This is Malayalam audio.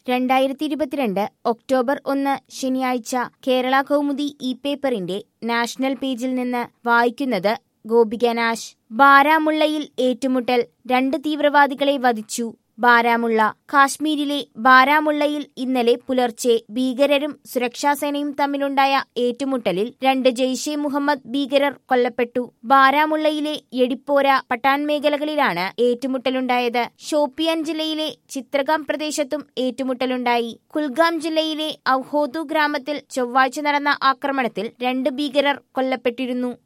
രണ്ടായിരത്തി ഇരുപത്തിരണ്ട് ഒക്ടോബർ ഒന്ന് ശനിയാഴ്ച കേരള കൗമുദി ഇ പേപ്പറിന്റെ നാഷണൽ പേജിൽ നിന്ന് വായിക്കുന്നത് ഗോപിക നാശ് ബാരാമുള്ളയിൽ ഏറ്റുമുട്ടൽ രണ്ട് തീവ്രവാദികളെ വധിച്ചു ബാരാമുള്ള കാശ്മീരിലെ ബാരാമുള്ളയിൽ ഇന്നലെ പുലർച്ചെ ഭീകരരും സുരക്ഷാസേനയും തമ്മിലുണ്ടായ ഏറ്റുമുട്ടലിൽ രണ്ട് ജെയ്ഷെ മുഹമ്മദ് ഭീകരർ കൊല്ലപ്പെട്ടു ബാരാമുള്ളയിലെ എടിപ്പോര പട്ടാൻ മേഖലകളിലാണ് ഏറ്റുമുട്ടലുണ്ടായത് ഷോപ്പിയാൻ ജില്ലയിലെ ചിത്രഗാം പ്രദേശത്തും ഏറ്റുമുട്ടലുണ്ടായി കുൽഗാം ജില്ലയിലെ ഔഹോദു ഗ്രാമത്തിൽ ചൊവ്വാഴ്ച നടന്ന ആക്രമണത്തിൽ രണ്ട് ഭീകരർ കൊല്ലപ്പെട്ടിരുന്നു